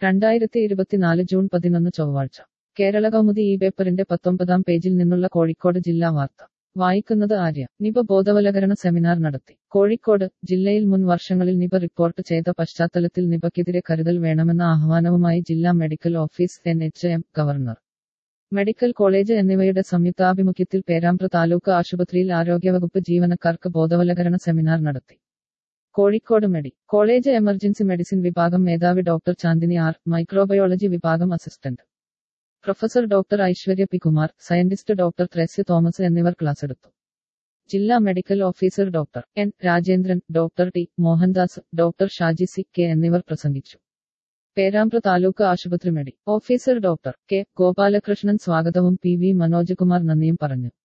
രണ്ടായിരത്തി ഇരുപത്തിനാല് ജൂൺ പതിനൊന്ന് ചൊവ്വാഴ്ച കേരള കൗമുദി ഈ പേപ്പറിന്റെ പത്തൊമ്പതാം പേജിൽ നിന്നുള്ള കോഴിക്കോട് ജില്ലാ വാർത്ത വായിക്കുന്നത് ആര്യ നിപ ബോധവൽക്കരണ സെമിനാർ നടത്തി കോഴിക്കോട് ജില്ലയിൽ മുൻ വർഷങ്ങളിൽ നിപ റിപ്പോർട്ട് ചെയ്ത പശ്ചാത്തലത്തിൽ നിപയ്ക്കെതിരെ കരുതൽ വേണമെന്ന ആഹ്വാനവുമായി ജില്ലാ medical office N H M governor medical college എന്നിവയുടെ സംയുക്താഭിമുഖ്യത്തിൽ പേരാമ്പ്ര താലൂക്ക് ആശുപത്രിയിൽ ആരോഗ്യവകുപ്പ് ജീവനക്കാർക്ക് ബോധവൽക്കരണ സെമിനാർ നടത്തി Kozhikode medi college emergency medicine വിഭാഗം മേധാവി ഡോക്ടർ ചാന്ദിനി ആർ മൈക്രോബയോളജി വിഭാഗം assistant professor doctor Aishwarya P Kumar scientist doctor Thresia Thomas എന്നിവർ ക്ലാസ് എടുത്തു ജില്ലാ medical officer doctor N Rajendran doctor T Mohandas doctor Shaji C K എന്നിവർ പ്രസംഗിച്ചു പേരാമ്പ്ര താലൂക്ക് ആശുപത്രി medi officer doctor K Gopalakrishnan സ്വാഗതവും പി വി മനോജ് കുമാർ നന്ദിയും പറഞ്ഞു